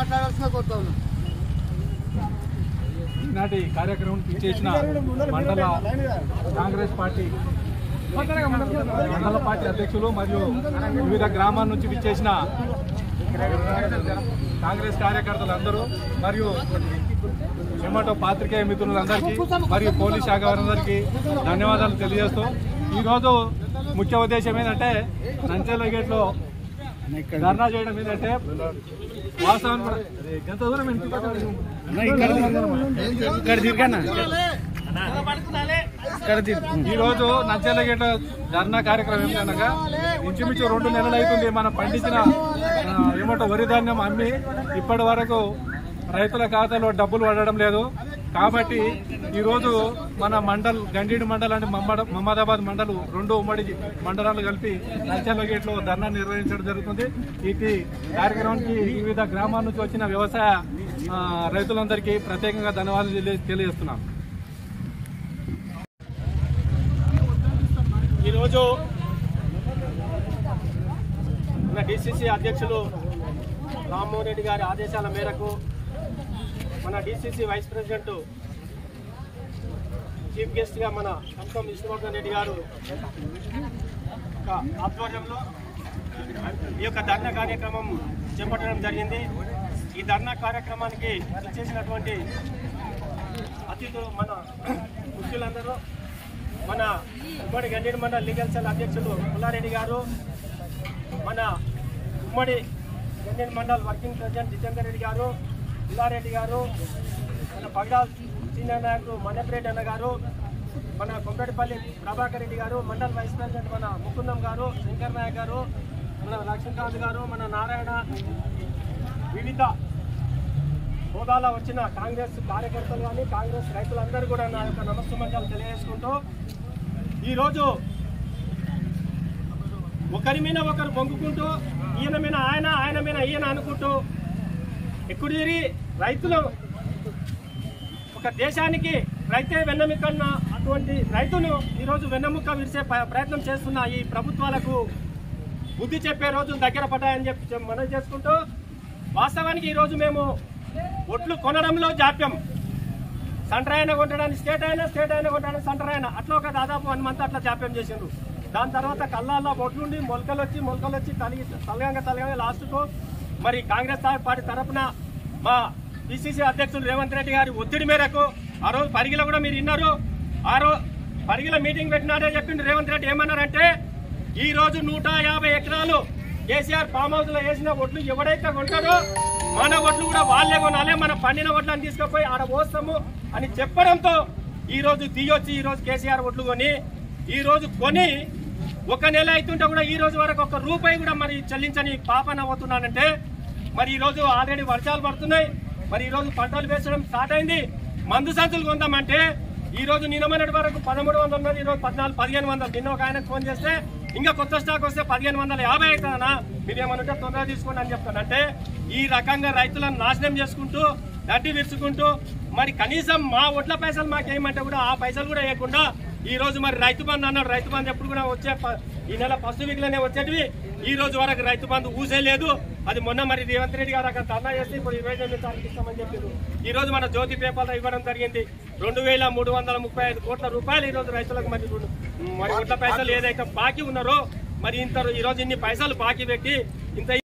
మాట్లాడాల్సిన కొత్త ఈనాటి కార్యక్రమం చేసిన మండల కాంగ్రెస్ పార్టీ మండల పార్టీ అధ్యక్షులు మరియు వివిధ గ్రామాల నుంచి విచ్చేసిన కాంగ్రెస్ కార్యకర్తలందరూ మరియు జొమాటో పాత్రికేయ మిత్రులందరికీ మరియు పోలీస్ శాఖ వారందరికీ ధన్యవాదాలు తెలియజేస్తూ ఈరోజు ముఖ్య ఉద్దేశం ఏంటంటే నంచెల గేట్లో ధర్నా చేయడం ఏంటంటే వాస్తవం కూడా ఎంత దూరం ఇక్కడ తిరగన్నా ఈ రోజు నంచెలగేట ధర్నా కార్యక్రమం ఏంటనగా ఇంచుమించు రెండు నెలలు అవుతుంది మనం పండించిన ఆ, ఏమంటారు వరి ధాన్యం అమ్మి ఇప్పటి వరకు రైతుల ఖాతాలో డబ్బులు పడడం లేదు కాబట్టి ఈరోజు మన మండల్ గండీడు మండల్ అంటే మమ్మడ- మహమ్మదాబాద్ మండలు రెండు ఉమ్మడి మండలాలు కలిపి నంచెలగేట్లో ధర్నా నిర్వహించడం జరుగుతుంది ఇది కార్యక్రమానికి వివిధ గ్రామాల నుంచి వచ్చిన వ్యవసాయ ఆ, రైతులందరికీ ప్రత్యేకంగా ధన్యవాదాలు తెలియ- తెలియజేస్తున్నాం ఈరోజు మన డిసిసి అధ్యక్షులు రామ్మోహన్ రెడ్డి గారి ఆదేశాల మేరకు మన డిసిసి వైస్ ప్రెసిడెంట్ చీఫ్ గెస్ట్గా మన కంతం విష్ణువర్ధన్ రెడ్డి గారు యొక్క ఆధ్వర్యంలో ఈ యొక్క ధర్నా కార్యక్రమం చేపట్టడం జరిగింది ఈ ధర్నా కార్యక్రమానికి చేసినటువంటి అతిథులు మన ముఖ్యులందరూ మన ఉమ్మడి గండేడు మండల లీగల్ సెల్ అధ్యక్షులు పుల్లారెడ్డి గారు మన ఉమ్మడి గండేడు మండల్ వర్కింగ్ ప్రెసిడెంట్ జితేందర్ రెడ్డి గారు పుల్లారెడ్డి గారు మన పగడాల్ సీనియర్ నాయకులు మన్నెప్రెడ్డి అన్న గారు మన కొమ్మరెడ్డిపల్లి ప్రభాకర్ రెడ్డి గారు మండల్ వైస్ ప్రెసిడెంట్ మన ముకుందం గారు శంకర్ నాయక్ గారు మన లక్ష్మీకాంత్ గారు మన నారాయణ వివిధ హోదాలో వచ్చిన కాంగ్రెస్ కార్యకర్తలు కానీ కాంగ్రెస్ రైతులందరూ కూడా నా యొక్క నమస్సుమంజాలు తెలియజేసుకుంటూ ఈరోజు ఒకరి మీద ఒకరు బొంగుకుంటూ ఈయన మీద ఆయన ఆయన మీద ఈయన అనుకుంటూ ఎక్కుడిరి రైతులు ఒక దేశానికి రైతే వెన్నెముకన్న అటువంటి రైతును ఈరోజు వెన్నెముక విరిసే ప- ప్రయత్నం చేస్తున్న ఈ ప్రభుత్వాలకు బుద్ధి చెప్పే రోజులు దగ్గర పడ్డాయని చెప్పి చెప్- మనం చేసుకుంటూ వాస్తవానికి ఈరోజు మేము ఒట్లు కొనడంలో జాప్యం సెంటర్ అయినా కొట్టడానికి స్టేట్ అయినా స్టేట్ అయినా కొట్టడానికి సెంటర్ అయినా అట్లా ఒక దాదాపు వన్ మంత్ అట్లా జాప్యం చేసిండ్రు దాని తర్వాత కళ్ళాల్లో బొట్లుండి మొలకలు వచ్చి మొలకలు వచ్చి తలిగి తలగంగా తలగంగా లాస్ట్కు మరి కాంగ్రెస్ పార్టీ తరపున మా పిసిసి అధ్యక్షులు రేవంత్ రెడ్డి గారి ఒత్తిడి మేరకు ఆ రోజు పరిగిలో కూడా మీరు విన్నారు ఆ రోజు పరిగిలో మీటింగ్ పెట్టినాడే చెప్పిండు రేవంత్ రెడ్డి ఏమన్నారంటే ఈ రోజు నూట యాభై ఎకరాలు కేసీఆర్ ఫామ్ హౌస్ లో వేసిన ఒట్లు ఎవడైతే కొంటాడో మన ఒట్లు కూడా వాళ్ళే కొనాలి మన పండిన ఒట్లను తీసుకుపోయి ఆడ పోస్తాము అని చెప్పడంతో ఈ రోజు దిగొచ్చి ఈ రోజు కేసీఆర్ ఒట్లు కొని ఈ రోజు కొని ఒక నెల అవుతుంటే కూడా ఈ రోజు వరకు ఒక రూపాయి కూడా మరి చెల్లించని పాపన అవుతున్నానంటే మరి ఈ రోజు ఆల్రెడీ వర్షాలు పడుతున్నాయి మరి ఈ రోజు పంటలు వేసడం స్టార్ట్ అయింది మందు సంచులు కొందామంటే ఈ రోజు నిన్న మొన్నటి వరకు పదమూడు వందలు ఉన్నది ఈ రోజు పద్నాలుగు పదిహేను వందలు నిన్న ఒక ఆయనకు ఫోన్ చేస్తే ఇంకా కొత్త స్టాక్ వస్తే పదిహేను వందల యాభై అవుతుందనా మీరు ఏమన్నా ఉంటే తొందరగా తీసుకోండి అని చెప్తాను అంటే ఈ రకంగా రైతులను నాశనం చేసుకుంటూ గడ్డి విరుచుకుంటూ మరి కనీసం మా ఒట్ల పైసలు మాకేమంటే కూడా ఆ పైసలు కూడా వేయకుండా ఈ రోజు మరి రైతు బంధు అన్నాడు రైతు బంధు ఎప్పుడు కూడా వచ్చే ప- ఈ నెల ఫస్ట్ వీక్ లోనే వచ్చేటివి ఈ రోజు వరకు రైతు బంధు ఊసే లేదు అది మొన్న మరి రేవంత్ రెడ్డి గారు అక్కడ ధర్నా చేస్తే ఇప్పుడు ఇరవై ఎనిమిది తారీఖు ఇస్తామని చెప్పారు ఈ రోజు మన జ్యోతి పేపర్లో ఇవ్వడం జరిగింది రెండు వేల మూడు వందల ముప్పై ఐదు కోట్ల రూపాయలు ఈ రోజు రైతులకు మరి రెండు- మరి కోట్ల పైసలు ఏదైతే బాకీ ఉన్నారో మరి ఇంత ఈ రోజు ఇన్ని పైసలు బాకీ పెట్టి ఇంత